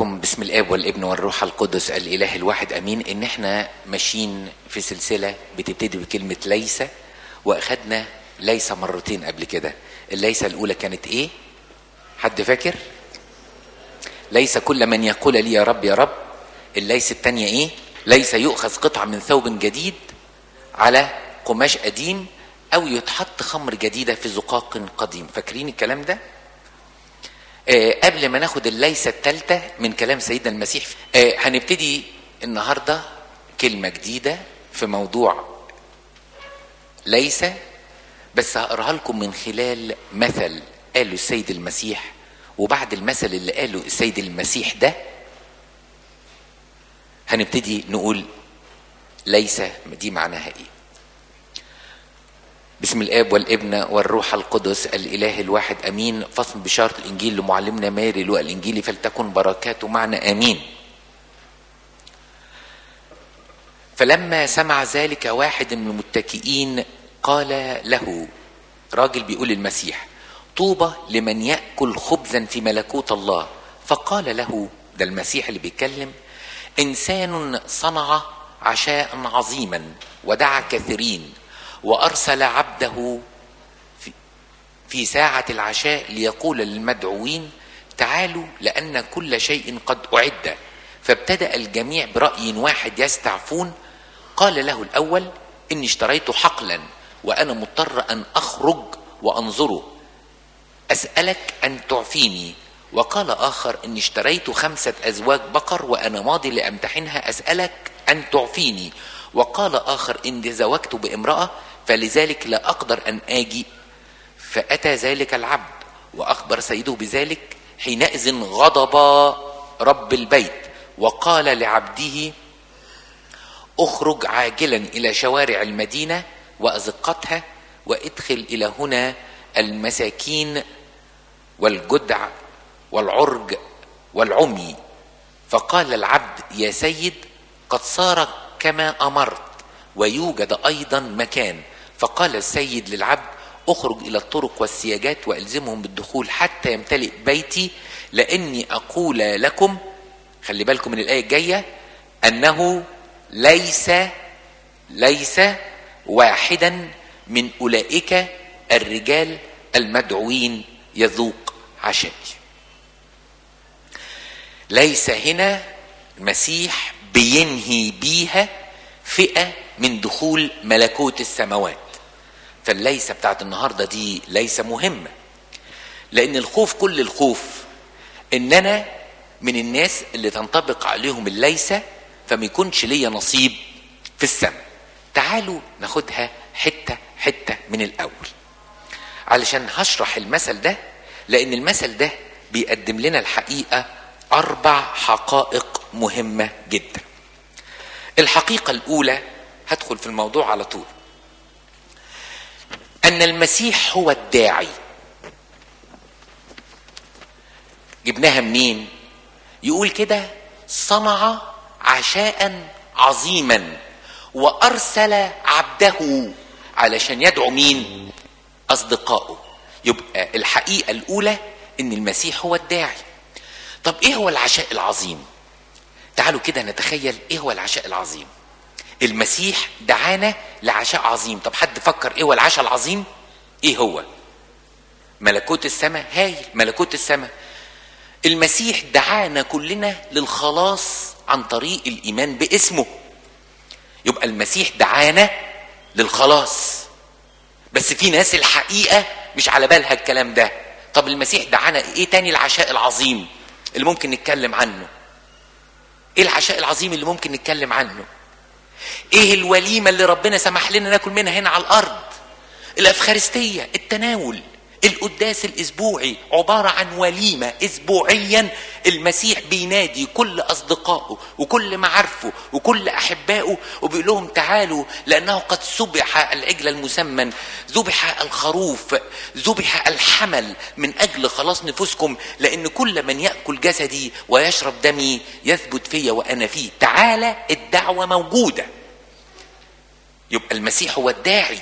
افكركم باسم الاب والابن والروح القدس الاله الواحد امين ان احنا ماشيين في سلسله بتبتدي بكلمه ليس واخدنا ليس مرتين قبل كده الليس الاولى كانت ايه حد فاكر ليس كل من يقول لي يا رب يا رب الليس الثانيه ايه ليس يؤخذ قطعه من ثوب جديد على قماش قديم او يتحط خمر جديده في زقاق قديم فاكرين الكلام ده آه قبل ما ناخد الليسه الثالثه من كلام سيدنا المسيح آه هنبتدي النهارده كلمه جديده في موضوع ليس بس هقراها لكم من خلال مثل قاله السيد المسيح وبعد المثل اللي قاله السيد المسيح ده هنبتدي نقول ليس دي معناها ايه بسم الاب والابن والروح القدس الاله الواحد امين فصل بشاره الانجيل لمعلمنا ماري لوقا الانجيلي فلتكن بركاته معنا امين فلما سمع ذلك واحد من المتكئين قال له راجل بيقول المسيح طوبى لمن ياكل خبزا في ملكوت الله فقال له ده المسيح اللي بيتكلم انسان صنع عشاء عظيما ودعا كثيرين وارسل عبده في, في ساعه العشاء ليقول للمدعوين تعالوا لان كل شيء قد اعد فابتدا الجميع براي واحد يستعفون قال له الاول اني اشتريت حقلا وانا مضطر ان اخرج وانظره اسالك ان تعفيني وقال اخر اني اشتريت خمسه ازواج بقر وانا ماضي لامتحنها اسالك ان تعفيني وقال اخر اني زوجت بامراه فلذلك لا اقدر ان اجي فاتى ذلك العبد واخبر سيده بذلك حينئذ غضب رب البيت وقال لعبده اخرج عاجلا الى شوارع المدينه وازقتها وادخل الى هنا المساكين والجدع والعرج والعمي فقال العبد يا سيد قد صار كما امرت ويوجد ايضا مكان فقال السيد للعبد اخرج الى الطرق والسياجات والزمهم بالدخول حتى يمتلئ بيتي لاني اقول لكم خلي بالكم من الايه الجايه انه ليس ليس واحدا من اولئك الرجال المدعوين يذوق عشائي ليس هنا المسيح بينهي بيها فئه من دخول ملكوت السماوات فالليسه بتاعت النهارده دي ليسه مهمه لان الخوف كل الخوف ان انا من الناس اللي تنطبق عليهم الليسه فما يكونش ليا نصيب في السماء تعالوا ناخدها حته حته من الاول علشان هشرح المثل ده لان المثل ده بيقدم لنا الحقيقه اربع حقائق مهمه جدا الحقيقه الاولى هدخل في الموضوع على طول ان المسيح هو الداعي جبناها منين يقول كده صنع عشاء عظيما وارسل عبده علشان يدعو مين اصدقائه يبقى الحقيقه الاولى ان المسيح هو الداعي طب ايه هو العشاء العظيم تعالوا كده نتخيل ايه هو العشاء العظيم المسيح دعانا لعشاء عظيم طب حد فكر ايه هو العشاء العظيم ايه هو ملكوت السماء هايل ملكوت السماء المسيح دعانا كلنا للخلاص عن طريق الايمان باسمه يبقى المسيح دعانا للخلاص بس في ناس الحقيقه مش على بالها الكلام ده طب المسيح دعانا ايه تاني العشاء العظيم اللي ممكن نتكلم عنه ايه العشاء العظيم اللي ممكن نتكلم عنه ايه الوليمه اللي ربنا سمح لنا ناكل منها هنا على الارض الافخارستيه التناول القداس الاسبوعي عباره عن وليمه اسبوعيا المسيح بينادي كل اصدقائه وكل معارفه وكل احبائه وبيقول لهم تعالوا لانه قد ذبح العجل المسمن ذبح الخروف ذبح الحمل من اجل خلاص نفوسكم لان كل من ياكل جسدي ويشرب دمي يثبت فيا وانا فيه تعالى الدعوه موجوده يبقى المسيح هو الداعي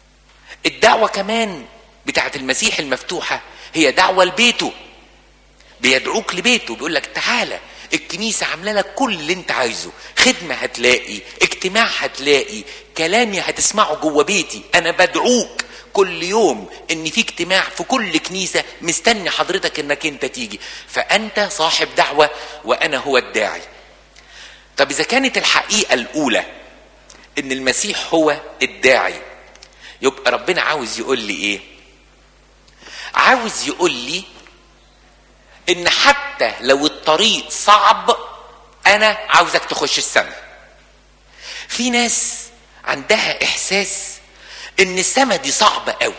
الدعوه كمان بتاعت المسيح المفتوحة هي دعوة لبيته بيدعوك لبيته بيقول لك تعالى الكنيسة عاملة لك كل اللي انت عايزه خدمة هتلاقي اجتماع هتلاقي كلامي هتسمعه جوه بيتي انا بدعوك كل يوم ان في اجتماع في كل كنيسة مستني حضرتك انك انت تيجي فانت صاحب دعوة وانا هو الداعي طب اذا كانت الحقيقة الاولى ان المسيح هو الداعي يبقى ربنا عاوز يقول لي ايه عاوز يقول لي ان حتى لو الطريق صعب انا عاوزك تخش السماء في ناس عندها احساس ان السماء دي صعبه قوي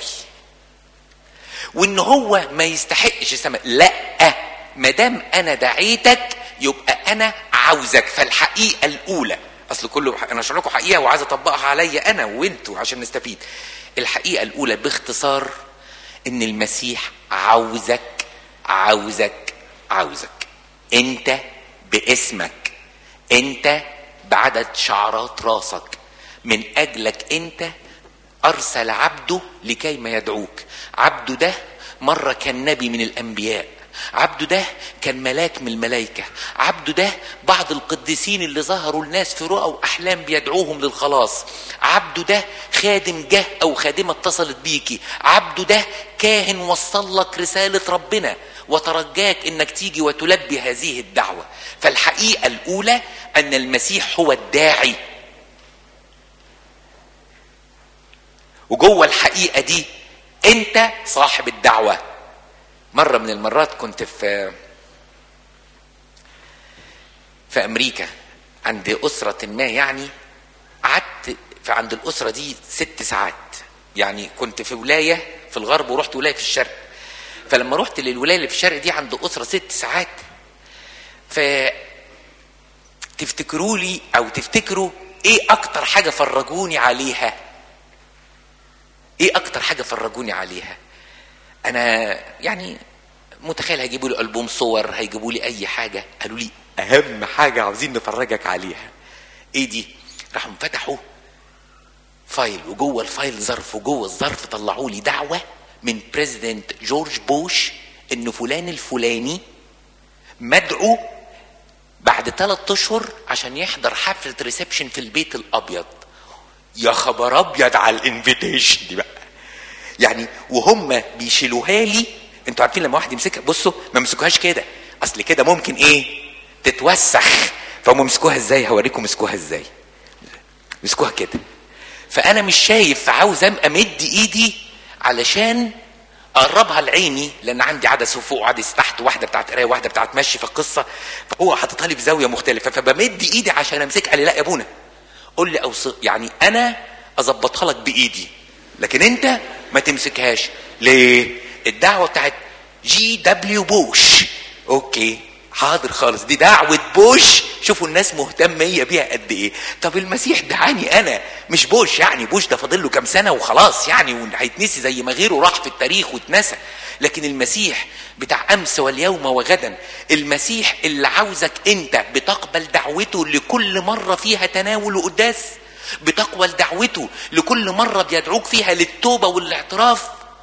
وان هو ما يستحقش السماء لا ما دام انا دعيتك يبقى انا عاوزك فالحقيقه الاولى اصل كله انا اشرح لكم حقيقه وعايز اطبقها عليا انا وانتوا عشان نستفيد الحقيقه الاولى باختصار ان المسيح عاوزك عاوزك عاوزك انت باسمك انت بعدد شعرات راسك من اجلك انت ارسل عبده لكي ما يدعوك عبده ده مره كان نبي من الانبياء عبده ده كان ملاك من الملائكة عبده ده بعض القديسين اللي ظهروا الناس في رؤى وأحلام بيدعوهم للخلاص عبده ده خادم جه أو خادمة اتصلت بيكي عبده ده كاهن وصل لك رسالة ربنا وترجاك انك تيجي وتلبي هذه الدعوة فالحقيقة الأولى أن المسيح هو الداعي وجوه الحقيقة دي أنت صاحب الدعوة مرة من المرات كنت في في أمريكا عند أسرة ما يعني قعدت في عند الأسرة دي ست ساعات يعني كنت في ولاية في الغرب ورحت ولاية في الشرق فلما رحت للولاية اللي في الشرق دي عند أسرة ست ساعات ف تفتكروا لي أو تفتكروا إيه أكتر حاجة فرجوني عليها إيه أكتر حاجة فرجوني عليها انا يعني متخيل هيجيبوا لي البوم صور هيجيبوا لي اي حاجه قالوا لي اهم حاجه عاوزين نفرجك عليها ايه دي راحوا فتحوا فايل وجوه الفايل ظرف وجوه الظرف طلعوا لي دعوه من بريزيدنت جورج بوش ان فلان الفلاني مدعو بعد ثلاثة اشهر عشان يحضر حفله ريسبشن في البيت الابيض يا خبر ابيض على الانفيتيشن دي بقى يعني وهم بيشيلوها لي انتوا عارفين لما واحد يمسكها بصوا ما مسكوهاش كده اصل كده ممكن ايه تتوسخ فهم مسكوها ازاي هوريكم مسكوها ازاي مسكوها كده فانا مش شايف عاوز امد ايدي علشان اقربها لعيني لان عندي عدسه فوق وعدسه تحت واحده بتاعت قرايه واحده بتاعت مشي في القصه فهو حاططها لي في زاويه مختلفه فبمد ايدي عشان امسكها قال لي لا يا ابونا قول لي اوصل يعني انا اظبطها لك بايدي لكن انت ما تمسكهاش ليه الدعوه بتاعت جي دبليو بوش اوكي حاضر خالص دي دعوة بوش شوفوا الناس مهتمية بيها قد ايه طب المسيح دعاني انا مش بوش يعني بوش ده فاضل له كام سنة وخلاص يعني وهيتنسي زي ما غيره راح في التاريخ واتنسى لكن المسيح بتاع امس واليوم وغدا المسيح اللي عاوزك انت بتقبل دعوته لكل مرة فيها تناول وقداس بتقبل دعوته لكل مرة بيدعوك فيها للتوبة والاعتراف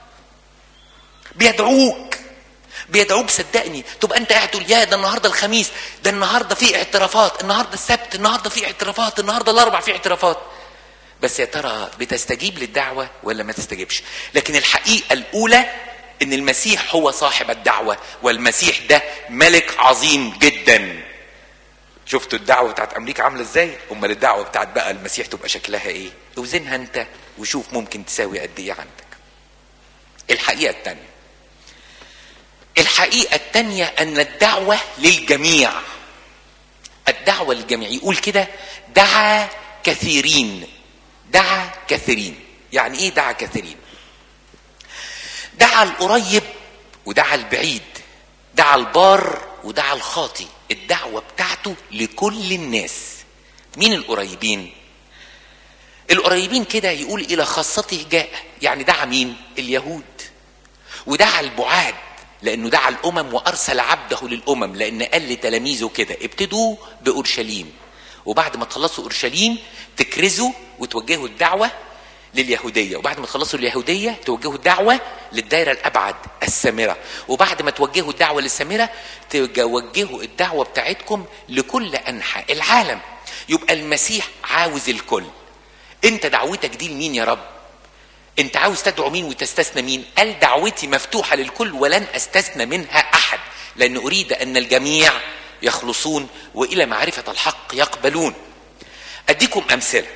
بيدعوك بيدعوك صدقني تبقى انت قاعد تقول يا ده النهارده الخميس ده النهارده في اعترافات النهارده السبت النهارده في اعترافات النهارده الاربع في اعترافات بس يا ترى بتستجيب للدعوه ولا ما تستجيبش لكن الحقيقه الاولى ان المسيح هو صاحب الدعوه والمسيح ده ملك عظيم جدا شفتوا الدعوه بتاعت امريكا عامله ازاي امال الدعوه بتاعت بقى المسيح تبقى شكلها ايه اوزنها انت وشوف ممكن تساوي قد ايه عندك الحقيقه الثانيه الحقيقة التانية أن الدعوة للجميع الدعوة للجميع يقول كده دعا كثيرين دعا كثيرين يعني ايه دعا كثيرين دعا القريب ودعا البعيد دعا البار ودعا الخاطي الدعوة بتاعته لكل الناس مين القريبين القريبين كده يقول إلى خاصته جاء يعني دعا مين اليهود ودعا البعاد لانه دعا الامم وارسل عبده للامم لان قال لتلاميذه كده ابتدوا باورشليم وبعد ما تخلصوا اورشليم تكرزوا وتوجهوا الدعوه لليهودية وبعد ما تخلصوا اليهودية توجهوا الدعوة للدائرة الأبعد السامرة وبعد ما توجهوا الدعوة للسامرة توجهوا الدعوة بتاعتكم لكل أنحاء العالم يبقى المسيح عاوز الكل انت دعوتك دي لمين يا رب انت عاوز تدعو مين وتستثنى مين قال دعوتي مفتوحة للكل ولن استثنى منها احد لان اريد ان الجميع يخلصون والى معرفة الحق يقبلون اديكم امثله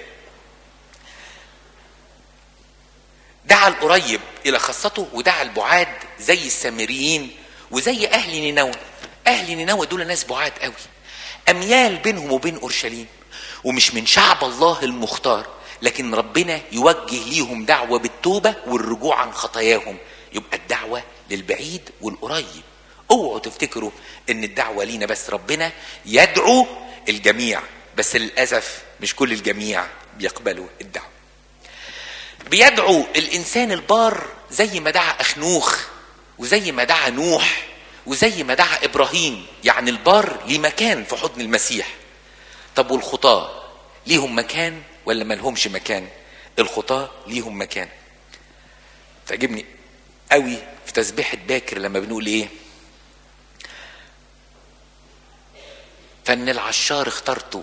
دعا القريب الى خاصته ودعا البعاد زي السامريين وزي اهل نينوى اهل نينوى دول ناس بعاد قوي اميال بينهم وبين اورشليم ومش من شعب الله المختار لكن ربنا يوجه ليهم دعوه بالتوبه والرجوع عن خطاياهم يبقى الدعوه للبعيد والقريب اوعوا تفتكروا ان الدعوه لينا بس ربنا يدعو الجميع بس للاسف مش كل الجميع بيقبلوا الدعوه بيدعو الانسان البار زي ما دعا اخنوخ وزي ما دعا نوح وزي ما دعا ابراهيم يعني البار ليه مكان في حضن المسيح طب والخطاه ليهم مكان ولا ملهمش مكان الخطاه ليهم مكان تعجبني قوي في تسبيحة باكر لما بنقول ايه فان العشار اخترته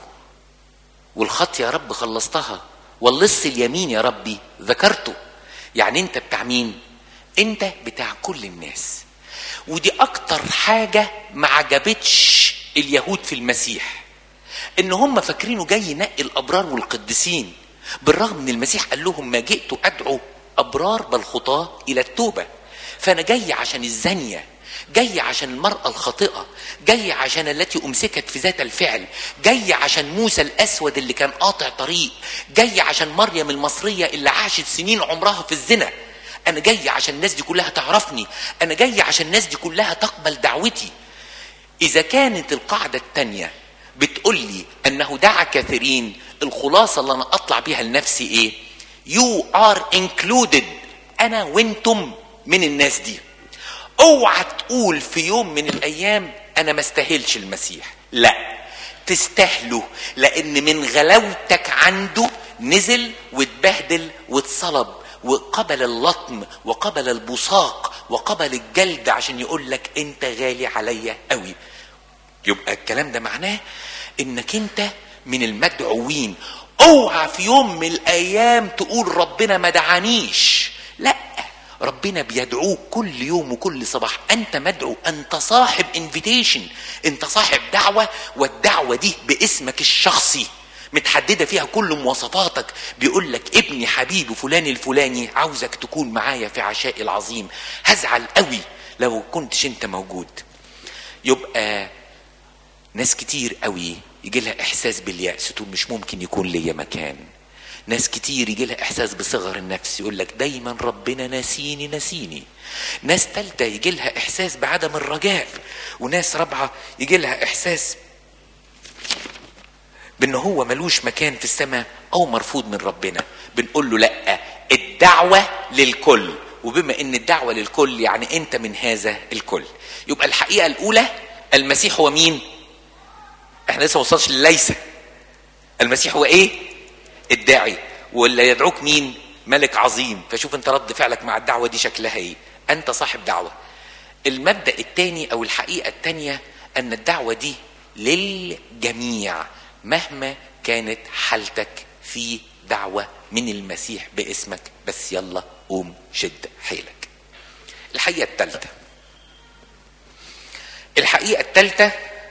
والخط يا رب خلصتها واللص اليمين يا ربي ذكرته يعني انت بتاع مين انت بتاع كل الناس ودي اكتر حاجة ما عجبتش اليهود في المسيح ان هم فاكرينه جاي ينقي الابرار والقديسين بالرغم ان المسيح قال لهم ما جئت ادعو ابرار بل خطاه الى التوبه فانا جاي عشان الزانيه جاي عشان المرأة الخاطئة جاي عشان التي أمسكت في ذات الفعل جاي عشان موسى الأسود اللي كان قاطع طريق جاي عشان مريم المصرية اللي عاشت سنين عمرها في الزنا أنا جاي عشان الناس دي كلها تعرفني أنا جاي عشان الناس دي كلها تقبل دعوتي إذا كانت القاعدة التانية بتقول لي أنه دعا كثيرين الخلاصة اللي أنا أطلع بيها لنفسي إيه You are included أنا وأنتم من الناس دي اوعى تقول في يوم من الايام انا ما استاهلش المسيح لا تستاهله لان من غلاوتك عنده نزل واتبهدل واتصلب وقبل اللطم وقبل البصاق وقبل الجلد عشان يقول لك انت غالي عليا قوي يبقى الكلام ده معناه انك انت من المدعوين اوعى في يوم من الايام تقول ربنا ما دعانيش لا ربنا بيدعوك كل يوم وكل صباح انت مدعو انت صاحب انفيتيشن انت صاحب دعوه والدعوه دي باسمك الشخصي متحدده فيها كل مواصفاتك بيقول لك ابني حبيبي فلان الفلاني عاوزك تكون معايا في عشاء العظيم هزعل قوي لو كنتش انت موجود يبقى ناس كتير قوي يجي لها احساس بالياس تقول مش ممكن يكون ليا مكان ناس كتير يجي لها احساس بصغر النفس يقول لك دايما ربنا ناسيني ناسيني ناس تالتة يجي لها احساس بعدم الرجاء وناس رابعة يجي لها احساس بان هو ملوش مكان في السماء او مرفوض من ربنا بنقول له لا الدعوة للكل وبما ان الدعوة للكل يعني انت من هذا الكل يبقى الحقيقة الاولى المسيح هو مين احنا لسه ما وصلش لليس المسيح هو ايه الداعي واللي يدعوك مين ملك عظيم فشوف انت رد فعلك مع الدعوة دي شكلها ايه انت صاحب دعوة المبدأ الثاني او الحقيقة الثانية ان الدعوة دي للجميع مهما كانت حالتك في دعوة من المسيح باسمك بس يلا قوم شد حيلك الحقيقة الثالثة الحقيقة الثالثة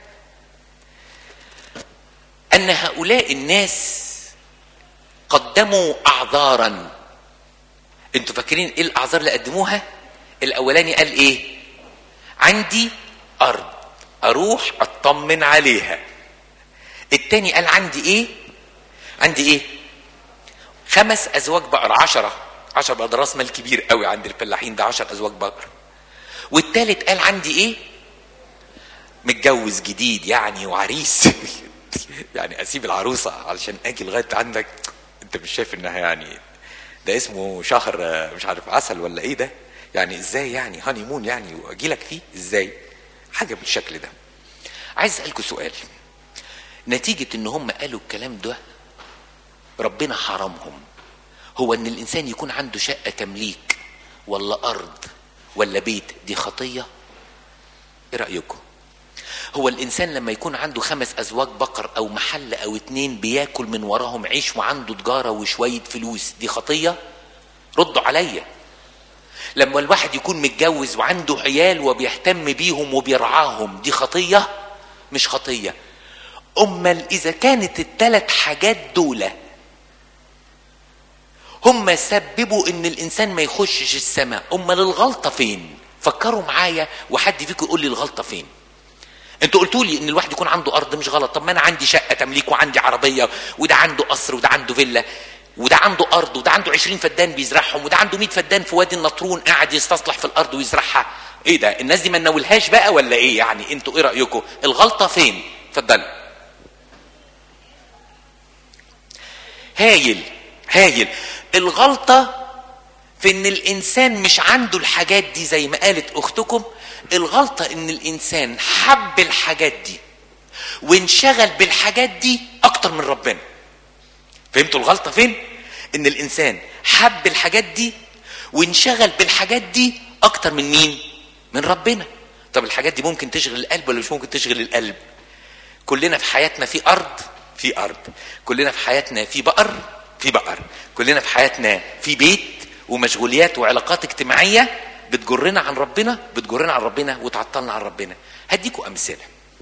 ان هؤلاء الناس قدموا اعذارا انتوا فاكرين ايه الاعذار اللي قدموها الاولاني قال ايه عندي ارض اروح اطمن عليها التاني قال عندي ايه عندي ايه خمس ازواج بقر عشرة عشرة بقى ده راس مال كبير قوي عند الفلاحين ده عشر ازواج بقر والتالت قال عندي ايه متجوز جديد يعني وعريس يعني اسيب العروسه علشان اجي لغايه عندك انت مش شايف انها يعني ده اسمه شهر مش عارف عسل ولا ايه ده يعني ازاي يعني هاني مون يعني واجي لك فيه ازاي حاجه بالشكل ده عايز اسالكم سؤال نتيجه ان هم قالوا الكلام ده ربنا حرمهم هو ان الانسان يكون عنده شقه تمليك ولا ارض ولا بيت دي خطيه ايه رايكم هو الانسان لما يكون عنده خمس ازواج بقر او محل او اتنين بياكل من وراهم عيش وعنده تجاره وشويه فلوس دي خطيه ردوا عليا لما الواحد يكون متجوز وعنده عيال وبيهتم بيهم وبيرعاهم دي خطيه مش خطيه امال اذا كانت الثلاث حاجات دول هم سببوا ان الانسان ما يخشش السماء امال الغلطه فين فكروا معايا وحد فيكم يقول لي الغلطه فين انتوا قلتوا لي ان الواحد يكون عنده ارض مش غلط طب ما انا عندي شقه تمليك وعندي عربيه وده عنده قصر وده عنده فيلا وده عنده ارض وده عنده 20 فدان بيزرعهم وده عنده 100 فدان في وادي النطرون قاعد يستصلح في الارض ويزرعها ايه ده الناس دي ما ناولهاش بقى ولا ايه يعني انتوا ايه رايكم الغلطه فين اتفضلوا هايل هايل الغلطه في ان الانسان مش عنده الحاجات دي زي ما قالت اختكم الغلطه ان الانسان حب الحاجات دي وانشغل بالحاجات دي اكتر من ربنا فهمتوا الغلطه فين ان الانسان حب الحاجات دي وانشغل بالحاجات دي اكتر من مين من ربنا طب الحاجات دي ممكن تشغل القلب ولا مش ممكن تشغل القلب كلنا في حياتنا في ارض في ارض كلنا في حياتنا في بقر في بقر كلنا في حياتنا في بيت ومشغوليات وعلاقات اجتماعيه بتجرنا عن ربنا بتجرنا عن ربنا وتعطلنا عن ربنا هديكم امثله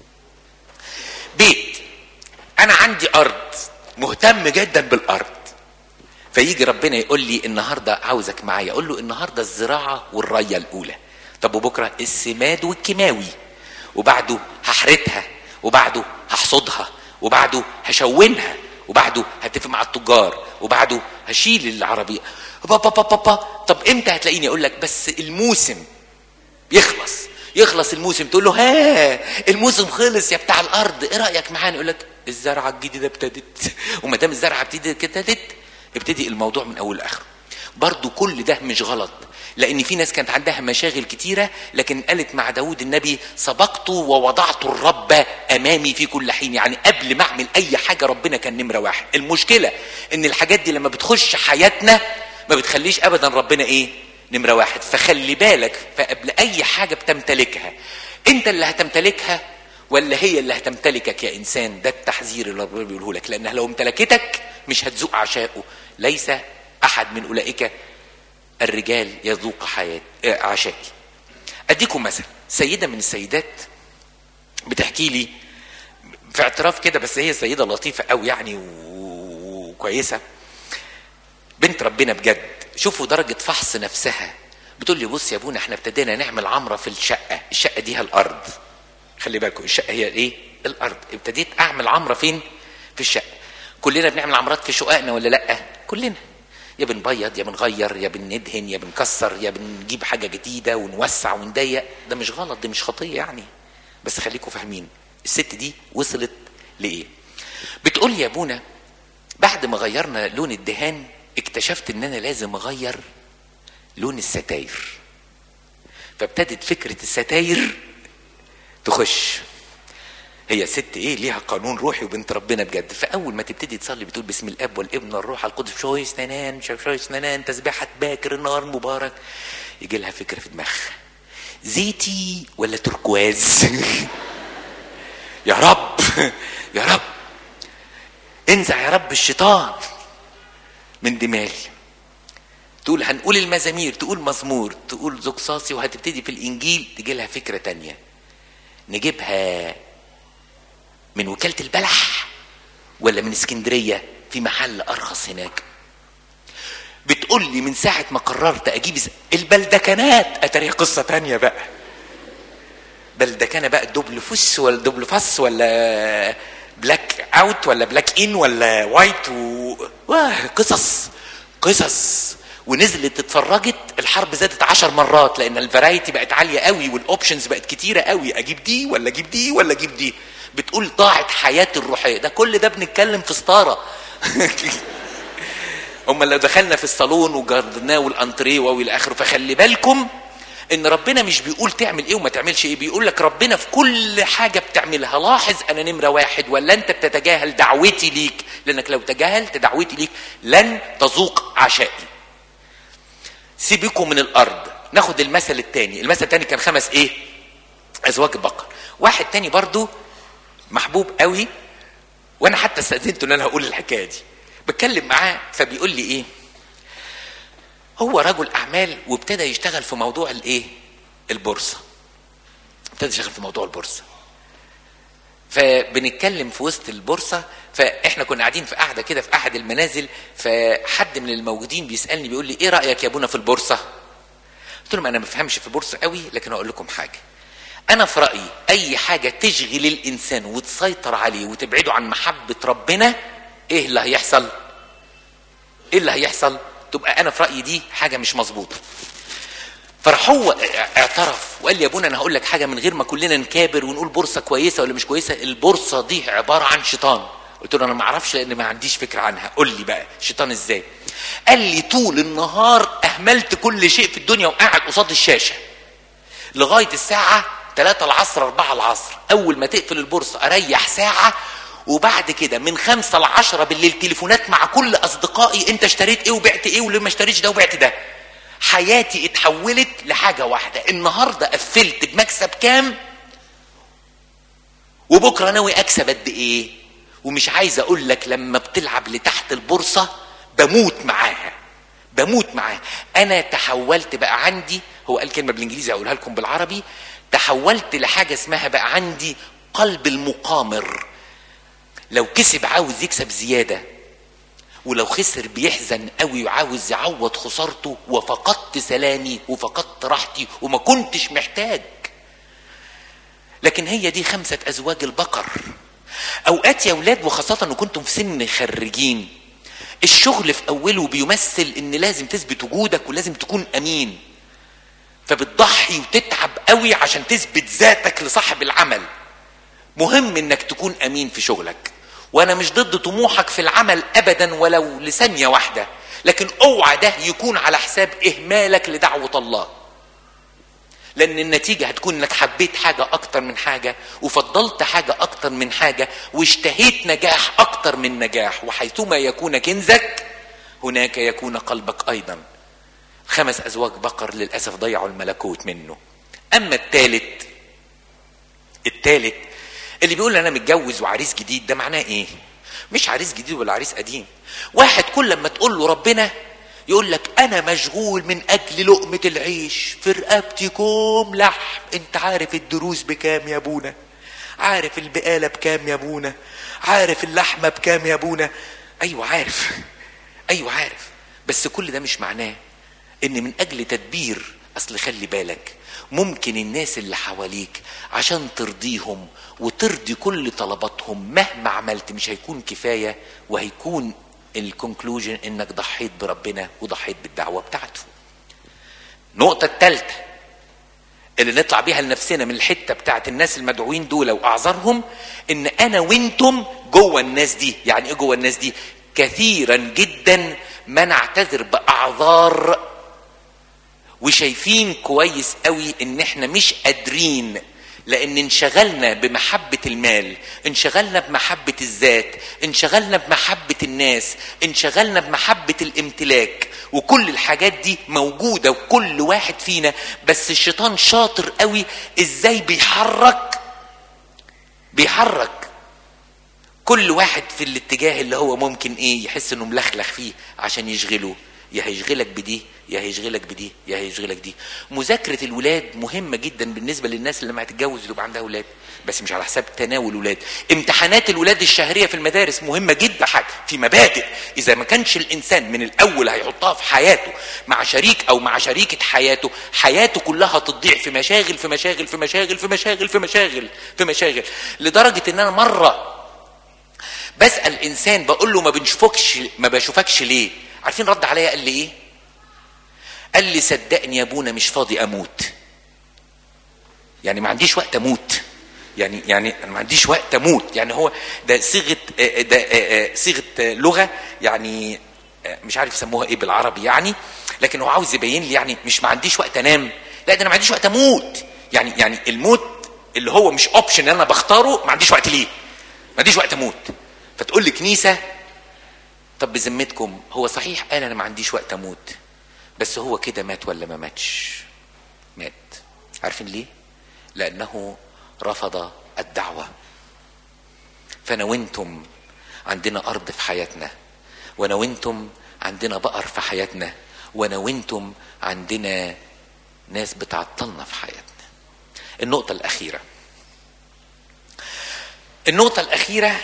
بيت انا عندي ارض مهتم جدا بالارض فيجي ربنا يقول لي النهارده عاوزك معايا اقول له النهارده الزراعه والريه الاولى طب وبكره السماد والكيماوي وبعده هحرتها وبعده هحصدها وبعده هشونها وبعده هتفق مع التجار وبعده هشيل العربيه بابا بابا بابا طب امتى هتلاقيني اقول لك بس الموسم يخلص يخلص الموسم تقول له ها الموسم خلص يا بتاع الارض ايه رايك معانا يقول لك الزرعه الجديده ابتدت وما دام الزرعه ابتدت ابتدت ابتدي الموضوع من اول لاخره برضو كل ده مش غلط لان في ناس كانت عندها مشاغل كتيره لكن قالت مع داود النبي سبقت ووضعت الرب امامي في كل حين يعني قبل ما اعمل اي حاجه ربنا كان نمره واحد المشكله ان الحاجات دي لما بتخش حياتنا ما بتخليش ابدا ربنا ايه نمره واحد فخلي بالك فقبل اي حاجه بتمتلكها انت اللي هتمتلكها ولا هي اللي هتمتلكك يا انسان ده التحذير اللي ربنا بيقوله لك لانها لو امتلكتك مش هتذوق عشاؤه ليس احد من اولئك الرجال يذوق حياة عشائي اديكم مثل سيده من السيدات بتحكي لي في اعتراف كده بس هي سيده لطيفه قوي يعني وكويسه بنت ربنا بجد شوفوا درجه فحص نفسها بتقول لي بص يا ابونا احنا ابتدينا نعمل عمره في الشقه الشقه دي هي الارض خلي بالكم الشقه هي ايه الارض ابتديت اعمل عمره فين في الشقه كلنا بنعمل عمرات في شققنا ولا لا كلنا يا بنبيض يا بنغير يا بندهن يا بنكسر يا بنجيب حاجه جديده ونوسع ونضيق ده مش غلط ده مش خطيه يعني بس خليكم فاهمين الست دي وصلت لايه بتقول لي يا ابونا بعد ما غيرنا لون الدهان اكتشفت ان انا لازم اغير لون الستاير فابتدت فكره الستاير تخش هي ست ايه ليها قانون روحي وبنت ربنا بجد فاول ما تبتدي تصلي بتقول بسم الاب والابن والروح القدس شوي سنان شوي سنان تسبيحه باكر النهار مبارك يجي لها فكره في دماغها زيتي ولا تركواز يا رب يا رب انزع يا رب الشيطان من دماغي تقول هنقول المزامير تقول مزمور تقول زقصاصي وهتبتدي في الانجيل تجي لها فكره تانية نجيبها من وكالة البلح ولا من اسكندرية في محل أرخص هناك بتقول لي من ساعة ما قررت أجيب البلدكنات أتاريها قصة تانية بقى بلدكنة بقى دبل فس ولا دبل فس ولا بلاك اوت ولا بلاك ان ولا وايت و... واه قصص قصص ونزلت اتفرجت الحرب زادت عشر مرات لان الفرايتي بقت عاليه قوي والاوبشنز بقت كتيره قوي اجيب دي ولا اجيب دي ولا اجيب دي بتقول ضاعت حياتي الروحيه ده كل ده بنتكلم في ستاره اما لو دخلنا في الصالون وجردناه والانتريه والى اخره فخلي بالكم ان ربنا مش بيقول تعمل ايه وما تعملش ايه بيقول لك ربنا في كل حاجه بتعملها لاحظ انا نمره واحد ولا انت بتتجاهل دعوتي ليك لانك لو تجاهلت دعوتي ليك لن تذوق عشائي سيبكم من الارض ناخد المثل الثاني المثل الثاني كان خمس ايه ازواج بقر واحد تاني برضو محبوب قوي وانا حتى استاذنته ان انا هقول الحكايه دي بتكلم معاه فبيقول لي ايه هو رجل اعمال وابتدى يشتغل في موضوع الايه البورصه ابتدى يشتغل في موضوع البورصه فبنتكلم في وسط البورصه فاحنا كنا قاعدين في قاعده كده في احد المنازل فحد من الموجودين بيسالني بيقول لي ايه رايك يا ابونا في البورصه قلت له انا ما بفهمش في البورصه قوي لكن اقول لكم حاجه انا في رايي اي حاجه تشغل الانسان وتسيطر عليه وتبعده عن محبه ربنا ايه اللي هيحصل ايه اللي هيحصل تبقى انا في رايي دي حاجه مش مظبوطه فراح هو اعترف وقال لي يا ابونا انا هقول لك حاجه من غير ما كلنا نكابر ونقول بورصه كويسه ولا مش كويسه البورصه دي عباره عن شيطان قلت له انا ما اعرفش لان ما عنديش فكره عنها قول لي بقى شيطان ازاي قال لي طول النهار اهملت كل شيء في الدنيا وقاعد قصاد الشاشه لغايه الساعه 3 العصر 4 العصر اول ما تقفل البورصه اريح ساعه وبعد كده من خمسة لعشرة بالليل تليفونات مع كل أصدقائي أنت اشتريت إيه وبعت إيه وليه ما اشتريتش ده وبعت ده حياتي اتحولت لحاجة واحدة النهاردة قفلت بمكسب كام وبكرة ناوي أكسب قد إيه ومش عايز أقول لك لما بتلعب لتحت البورصة بموت معاها بموت معاها أنا تحولت بقى عندي هو قال كلمة بالإنجليزي أقولها لكم بالعربي تحولت لحاجة اسمها بقى عندي قلب المقامر لو كسب عاوز يكسب زيادة ولو خسر بيحزن قوي وعاوز يعوض خسارته وفقدت سلامي وفقدت راحتي وما كنتش محتاج لكن هي دي خمسة أزواج البقر أوقات يا أولاد وخاصة أن كنتم في سن خريجين الشغل في أوله بيمثل أن لازم تثبت وجودك ولازم تكون أمين فبتضحي وتتعب قوي عشان تثبت ذاتك لصاحب العمل مهم انك تكون امين في شغلك وانا مش ضد طموحك في العمل ابدا ولو لثانيه واحده لكن اوعى ده يكون على حساب اهمالك لدعوه الله لان النتيجه هتكون انك حبيت حاجه اكتر من حاجه وفضلت حاجه اكتر من حاجه واشتهيت نجاح اكتر من نجاح وحيثما يكون كنزك هناك يكون قلبك ايضا خمس ازواج بقر للاسف ضيعوا الملكوت منه اما الثالث الثالث اللي بيقول انا متجوز وعريس جديد ده معناه ايه مش عريس جديد ولا عريس قديم واحد كل لما تقول له ربنا يقول لك انا مشغول من اجل لقمه العيش في رقبتي كوم لحم انت عارف الدروس بكام يا ابونا عارف البقاله بكام يا ابونا عارف اللحمه بكام يا ابونا ايوه عارف ايوه عارف بس كل ده مش معناه ان من اجل تدبير اصل خلي بالك ممكن الناس اللي حواليك عشان ترضيهم وترضي كل طلباتهم مهما عملت مش هيكون كفايه وهيكون الكونكلوجن انك ضحيت بربنا وضحيت بالدعوه بتاعته. النقطه الثالثه اللي نطلع بيها لنفسنا من الحته بتاعت الناس المدعوين دول واعذارهم ان انا وانتم جوه الناس دي، يعني ايه جوه الناس دي؟ كثيرا جدا ما نعتذر باعذار وشايفين كويس قوي ان احنا مش قادرين لان انشغلنا بمحبة المال انشغلنا بمحبة الذات انشغلنا بمحبة الناس انشغلنا بمحبة الامتلاك وكل الحاجات دي موجودة وكل واحد فينا بس الشيطان شاطر قوي ازاي بيحرك بيحرك كل واحد في الاتجاه اللي هو ممكن ايه يحس انه ملخلخ فيه عشان يشغله يا هيشغلك بدي يا هيشغلك بدي يا هيشغلك دي مذاكرة الولاد مهمة جدا بالنسبة للناس اللي لما هتتجوز يبقى عندها ولاد بس مش على حساب تناول الولاد امتحانات الولاد الشهرية في المدارس مهمة جدا حاجة في مبادئ إذا ما كانش الإنسان من الأول هيحطها في حياته مع شريك أو مع شريكة حياته حياته كلها تضيع في مشاغل في مشاغل في مشاغل في مشاغل في مشاغل في مشاغل لدرجة إن أنا مرة بسأل إنسان بقول له ما بنشوفكش ما بشوفكش ليه عارفين رد عليا قال لي ايه قال لي صدقني يا ابونا مش فاضي اموت يعني ما عنديش وقت اموت يعني يعني انا ما عنديش وقت اموت يعني هو ده صيغه ده صيغه لغه يعني مش عارف يسموها ايه بالعربي يعني لكن هو عاوز يبين لي يعني مش ما عنديش وقت انام لا ده انا ما عنديش وقت اموت يعني يعني الموت اللي هو مش اوبشن انا بختاره ما عنديش وقت ليه ما عنديش وقت اموت فتقول لي كنيسه طب بذمتكم هو صحيح قال انا ما عنديش وقت اموت بس هو كده مات ولا ما ماتش مات عارفين ليه لانه رفض الدعوه فانا وانتم عندنا ارض في حياتنا وانا وانتم عندنا بقر في حياتنا وانا وانتم عندنا ناس بتعطلنا في حياتنا النقطة الأخيرة النقطة الأخيرة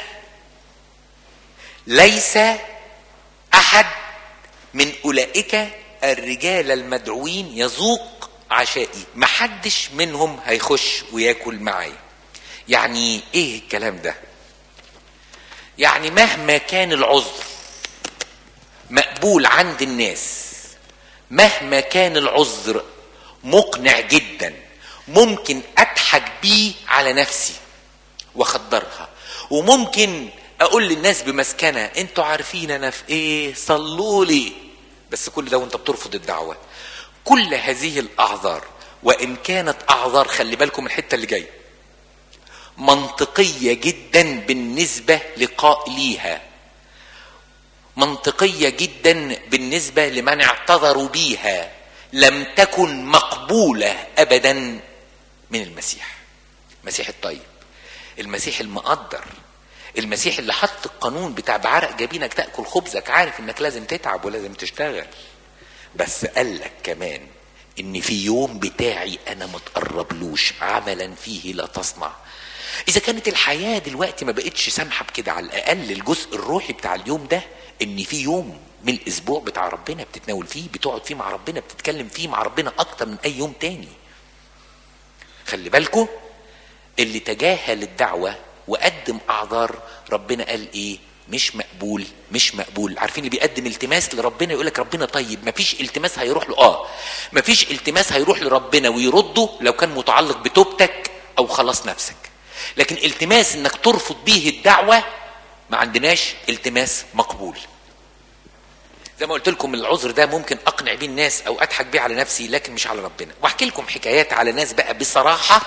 ليس أحد من أولئك الرجال المدعوين يذوق عشائي محدش منهم هيخش وياكل معايا يعني ايه الكلام ده يعني مهما كان العذر مقبول عند الناس مهما كان العذر مقنع جدا ممكن اضحك بيه على نفسي واخدرها وممكن اقول للناس بمسكنه انتوا عارفين انا في ايه صلوا لي بس كل ده وانت بترفض الدعوه كل هذه الاعذار وان كانت اعذار خلي بالكم الحته اللي جايه منطقيه جدا بالنسبه لقائليها منطقيه جدا بالنسبه لمن اعتذروا بيها لم تكن مقبوله ابدا من المسيح المسيح الطيب المسيح المقدر المسيح اللي حط القانون بتاع بعرق جبينك تاكل خبزك عارف انك لازم تتعب ولازم تشتغل بس قال لك كمان ان في يوم بتاعي انا ما تقربلوش عملا فيه لا تصنع اذا كانت الحياه دلوقتي ما بقتش سامحه بكده على الاقل الجزء الروحي بتاع اليوم ده ان في يوم من الاسبوع بتاع ربنا بتتناول فيه بتقعد فيه مع ربنا بتتكلم فيه مع ربنا اكتر من اي يوم تاني خلي بالكم اللي تجاهل الدعوه وقدم اعذار ربنا قال ايه مش مقبول مش مقبول عارفين اللي بيقدم التماس لربنا يقول لك ربنا طيب مفيش التماس هيروح له اه مفيش التماس هيروح لربنا ويرده لو كان متعلق بتوبتك او خلاص نفسك لكن التماس انك ترفض به الدعوه ما عندناش التماس مقبول زي ما قلت لكم العذر ده ممكن اقنع بيه الناس او اضحك بيه على نفسي لكن مش على ربنا واحكي لكم حكايات على ناس بقى بصراحه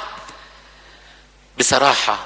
بصراحه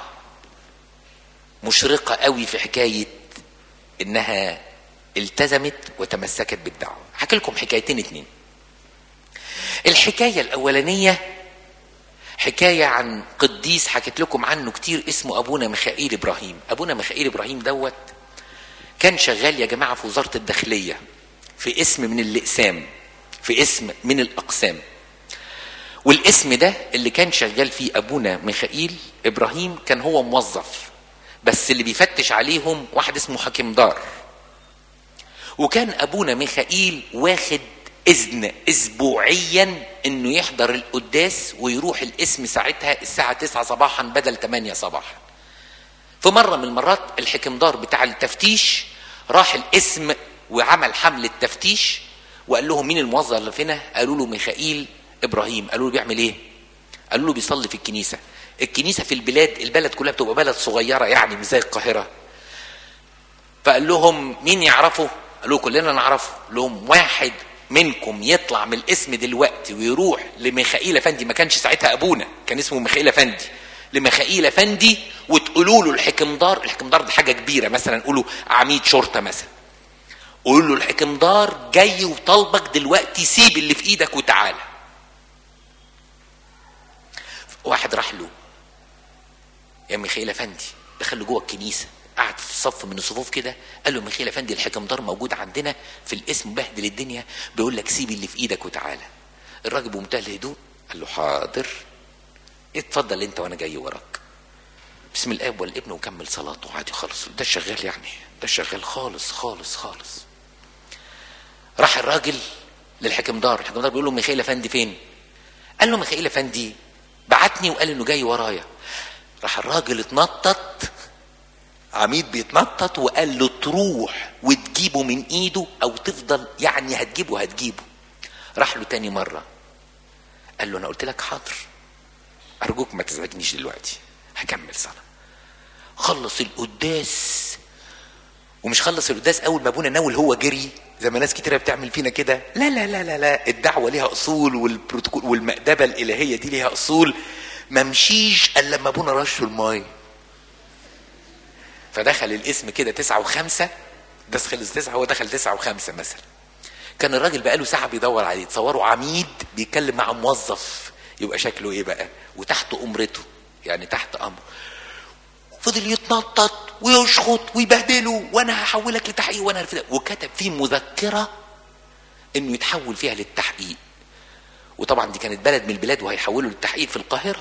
مشرقه قوي في حكايه انها التزمت وتمسكت بالدعوه هحكي لكم حكايتين اتنين الحكايه الاولانيه حكايه عن قديس حكيت لكم عنه كتير اسمه ابونا ميخائيل ابراهيم ابونا ميخائيل ابراهيم دوت كان شغال يا جماعه في وزاره الداخليه في اسم من الاقسام في اسم من الاقسام والاسم ده اللي كان شغال فيه ابونا ميخائيل ابراهيم كان هو موظف بس اللي بيفتش عليهم واحد اسمه حكيم دار وكان ابونا ميخائيل واخد اذن اسبوعيا انه يحضر القداس ويروح الاسم ساعتها الساعه 9 صباحا بدل 8 صباحا في مره من المرات الحكمدار بتاع التفتيش راح الاسم وعمل حمله تفتيش وقال لهم مين الموظف اللي فينا قالوا له ميخائيل ابراهيم قالوا له بيعمل ايه قالوا له بيصلي في الكنيسه الكنيسه في البلاد البلد كلها بتبقى بلد صغيره يعني مش زي القاهره فقال لهم مين يعرفه قالوا كلنا نعرفه لهم واحد منكم يطلع من الاسم دلوقتي ويروح لميخائيل افندي ما كانش ساعتها ابونا كان اسمه ميخائيل افندي لميخائيل افندي وتقولوا له الحكمدار الحكمدار دي حاجه كبيره مثلا قولوا عميد شرطه مثلا قولوا له الحكمدار جاي وطالبك دلوقتي سيب اللي في ايدك وتعالى واحد راح له يا ميخائيل افندي دخل له جوه الكنيسه قعد في صف من الصفوف كده قال له ميخائيل افندي الحكمدار موجود عندنا في الاسم بهدل الدنيا بيقول لك سيب اللي في ايدك وتعالى الراجل بمنتهى الهدوء قال له حاضر اتفضل انت وانا جاي وراك بسم الاب والابن وكمل صلاته عادي خالص ده شغال يعني ده شغال خالص خالص خالص راح الراجل للحكمدار الحكمدار بيقول له ميخائيل افندي فين قال له ميخائيل افندي بعتني وقال انه جاي ورايا راح الراجل اتنطط عميد بيتنطط وقال له تروح وتجيبه من ايده او تفضل يعني هتجيبه هتجيبه راح له تاني مرة قال له انا قلت لك حاضر ارجوك ما تزعجنيش دلوقتي هكمل صلاة خلص القداس ومش خلص القداس اول ما ابونا ناول هو جري زي ما ناس كتيرة بتعمل فينا كده لا لا لا لا لا الدعوة ليها أصول والبروتوكول والمأدبة الإلهية دي ليها أصول ما مشيش إلا لما أبونا رشه الماي فدخل الاسم كده تسعة وخمسة ده خلص تسعة هو دخل تسعة وخمسة مثلا كان الراجل بقاله ساعة بيدور عليه تصوروا عميد بيتكلم مع موظف يبقى شكله ايه بقى وتحت امرته يعني تحت امره فضل يتنطط ويشخط ويبهدله وانا هحولك لتحقيق وانا هرفدك وكتب فيه مذكره انه يتحول فيها للتحقيق وطبعا دي كانت بلد من البلاد وهيحولوا للتحقيق في القاهره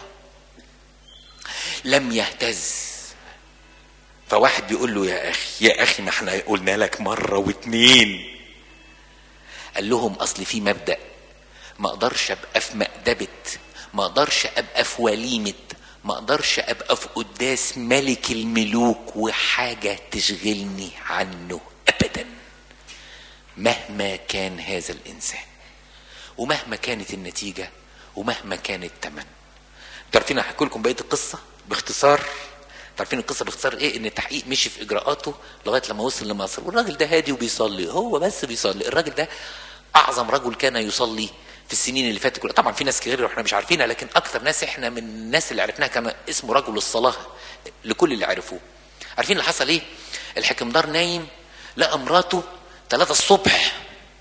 لم يهتز فواحد بيقول له يا اخي يا اخي ما احنا قلنا لك مره واتنين قال لهم اصل في مبدا ما اقدرش ابقى في مأدبة ما اقدرش ابقى في وليمة ما اقدرش ابقى في قداس ملك الملوك وحاجة تشغلني عنه ابدا مهما كان هذا الانسان ومهما كانت النتيجة ومهما كان الثمن تعرفين احكي لكم بقية القصة باختصار عارفين القصه باختصار ايه ان التحقيق مشي في اجراءاته لغايه لما وصل لمصر والراجل ده هادي وبيصلي هو بس بيصلي الراجل ده اعظم رجل كان يصلي في السنين اللي فاتت كلها طبعا في ناس كتير واحنا مش عارفينها لكن اكثر ناس احنا من الناس اللي عرفناها كان اسمه رجل الصلاه لكل اللي عرفوه عارفين اللي حصل ايه الحكمدار نايم لقى مراته ثلاثة الصبح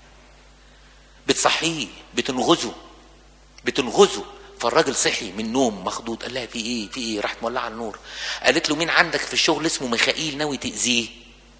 بتصحيه بتنغزه بتنغزه فالراجل صحي من نوم مخضوض قال لها في ايه في ايه راحت مولعه النور قالت له مين عندك في الشغل اسمه ميخائيل ناوي تاذيه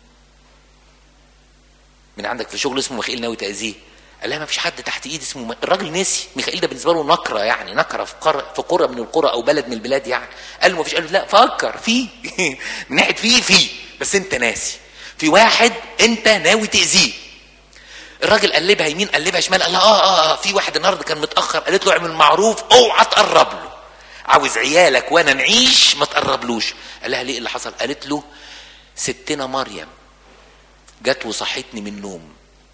مين عندك في الشغل اسمه ميخائيل ناوي تاذيه قال لها ما فيش حد تحت ايدي اسمه م... الراجل نسي ميخائيل ده بالنسبه له نكره يعني نكره في قرى في قرى من القرى او بلد من البلاد يعني قال له ما فيش قال له لا فكر في من ناحيه في في بس انت ناسي في واحد انت ناوي تاذيه الراجل قلبها يمين قلبها شمال قال لها اه اه اه في واحد النهارده كان متاخر قالت له اعمل معروف اوعى تقرب له عاوز عيالك وانا نعيش ما تقربلوش قال لها ليه اللي حصل قالت له ستنا مريم جت وصحتني من النوم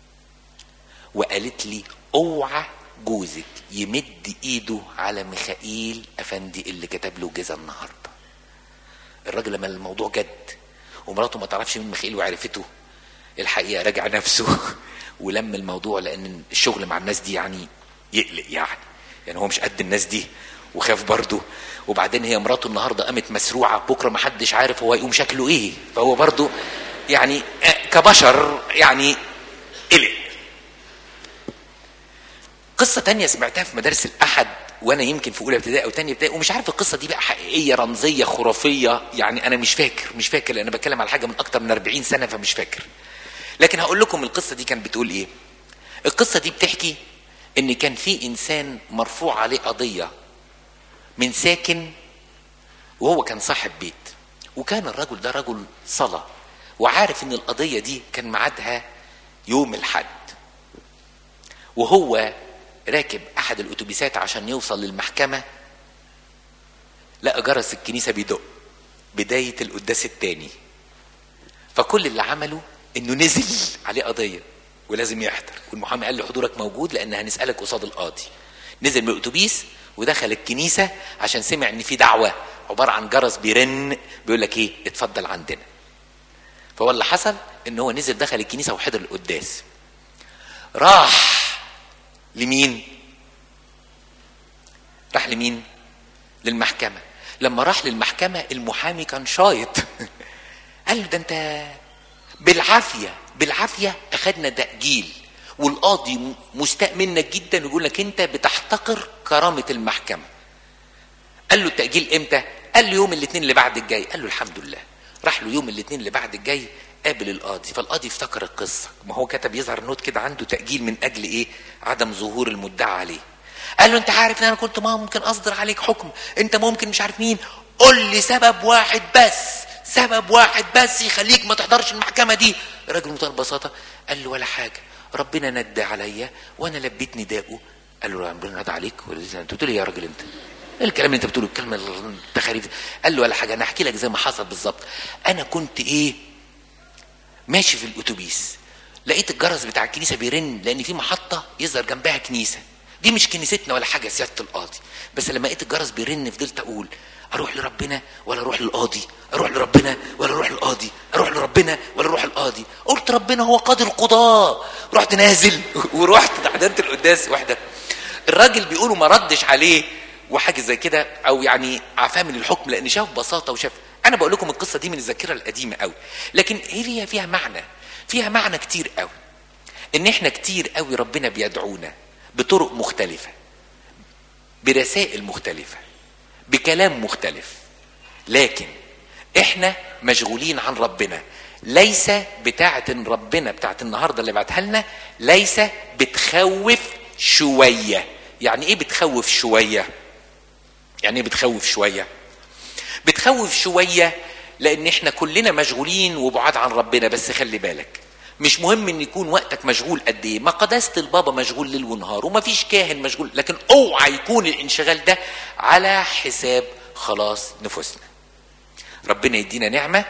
وقالت لي اوعى جوزك يمد ايده على ميخائيل افندي اللي كتب له جزا النهارده الراجل لما الموضوع جد ومراته ما تعرفش مين ميخائيل وعرفته الحقيقه راجع نفسه ولم الموضوع لان الشغل مع الناس دي يعني يقلق يعني يعني هو مش قد الناس دي وخاف برضه وبعدين هي مراته النهارده قامت مسروعه بكره ما حدش عارف هو يقوم شكله ايه فهو برضه يعني كبشر يعني قلق قصه تانية سمعتها في مدارس الاحد وانا يمكن في اولى ابتدائي او ثانيه ابتدائي ومش عارف القصه دي بقى حقيقيه رمزيه خرافيه يعني انا مش فاكر مش فاكر لان بتكلم على حاجه من اكتر من 40 سنه فمش فاكر لكن هقول لكم القصه دي كانت بتقول ايه القصه دي بتحكي ان كان في انسان مرفوع عليه قضيه من ساكن وهو كان صاحب بيت وكان الرجل ده رجل صلاه وعارف ان القضيه دي كان ميعادها يوم الحد وهو راكب احد الاتوبيسات عشان يوصل للمحكمه لقى جرس الكنيسه بيدق بدايه القداس الثاني فكل اللي عمله انه نزل عليه قضيه ولازم يحضر والمحامي قال له حضورك موجود لان هنسالك قصاد القاضي نزل من الاتوبيس ودخل الكنيسه عشان سمع ان في دعوه عباره عن جرس بيرن بيقول لك ايه اتفضل عندنا فهو اللي حصل ان هو نزل دخل الكنيسه وحضر القداس راح لمين راح لمين للمحكمه لما راح للمحكمه المحامي كان شايط قال له ده انت بالعافيه بالعافيه اخدنا تاجيل والقاضي مستاء منك جدا ويقول لك انت بتحتقر كرامه المحكمه قال له التاجيل امتى قال له يوم الاثنين اللي بعد الجاي قال له الحمد لله راح له يوم الاثنين اللي بعد الجاي قابل القاضي فالقاضي افتكر القصه ما هو كتب يظهر نوت كده عنده تاجيل من اجل ايه عدم ظهور المدعى عليه قال له انت عارف ان انا كنت ما ممكن اصدر عليك حكم انت ممكن مش عارف مين قول لي سبب واحد بس سبب واحد بس يخليك ما تحضرش المحكمة دي الراجل بمنتهى البساطة قال له ولا حاجة ربنا ندى عليا وانا لبيت نداءه قال له ربنا ندى عليك انت بتقول ايه يا راجل انت ايه الكلام اللي انت بتقوله الكلمة التخاريف قال له ولا حاجة انا احكي لك زي ما حصل بالظبط انا كنت ايه ماشي في الاتوبيس لقيت الجرس بتاع الكنيسة بيرن لان في محطة يظهر جنبها كنيسة دي مش كنيستنا ولا حاجة سيادة القاضي بس لما لقيت الجرس بيرن فضلت اقول اروح لربنا ولا اروح للقاضي اروح لربنا ولا اروح للقاضي اروح لربنا ولا اروح للقاضي قلت ربنا هو قاضي القضاء رحت نازل ورحت حضرت القداس واحده الراجل بيقولوا ما ردش عليه وحاجه زي كده او يعني عفاه من الحكم لان شاف بساطه وشاف انا بقول لكم القصه دي من الذاكره القديمه قوي لكن هي فيها معنى فيها معنى كتير قوي ان احنا كتير قوي ربنا بيدعونا بطرق مختلفه برسائل مختلفه بكلام مختلف لكن احنا مشغولين عن ربنا ليس بتاعه ربنا بتاعه النهارده اللي بعتها لنا ليس بتخوف شويه يعني ايه بتخوف شويه يعني ايه بتخوف شويه بتخوف شويه لان احنا كلنا مشغولين وبعاد عن ربنا بس خلي بالك مش مهم ان يكون وقتك مشغول قد ايه ما قداسه البابا مشغول ليل ونهار وما فيش كاهن مشغول لكن اوعى يكون الانشغال ده على حساب خلاص نفوسنا ربنا يدينا نعمه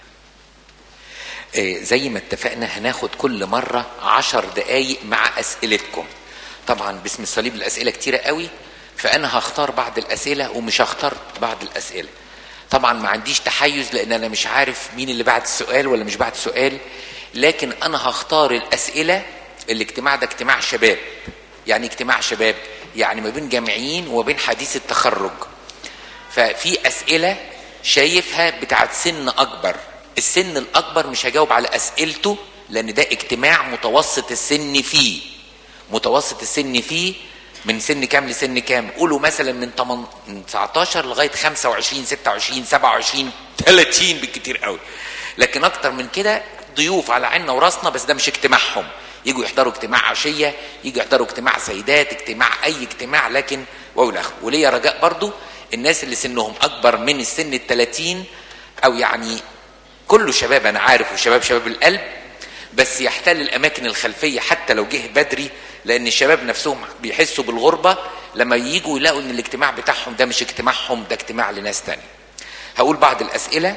آه، زي ما اتفقنا هناخد كل مرة عشر دقايق مع أسئلتكم طبعا باسم الصليب الأسئلة كتيرة قوي فأنا هختار بعض الأسئلة ومش هختار بعض الأسئلة طبعا ما عنديش تحيز لأن أنا مش عارف مين اللي بعت السؤال ولا مش بعت السؤال لكن أنا هختار الأسئلة الاجتماع ده اجتماع شباب يعني اجتماع شباب يعني ما بين جامعيين وبين حديث التخرج ففي اسئله شايفها بتاعت سن اكبر السن الاكبر مش هجاوب على اسئلته لان ده اجتماع متوسط السن فيه متوسط السن فيه من سن كام لسن كام قولوا مثلا من 8 من 19 لغايه 25 26 27 30 بالكتير قوي لكن اكتر من كده ضيوف على عيننا وراسنا بس ده مش اجتماعهم يجوا يحضروا اجتماع عشيه يجوا يحضروا اجتماع سيدات اجتماع اي اجتماع لكن والى اخره وليا رجاء برضو الناس اللي سنهم اكبر من السن ال 30 او يعني كله شباب انا عارف وشباب شباب القلب بس يحتل الاماكن الخلفيه حتى لو جه بدري لان الشباب نفسهم بيحسوا بالغربه لما يجوا يلاقوا ان الاجتماع بتاعهم ده مش اجتماعهم ده اجتماع لناس تانية هقول بعض الاسئله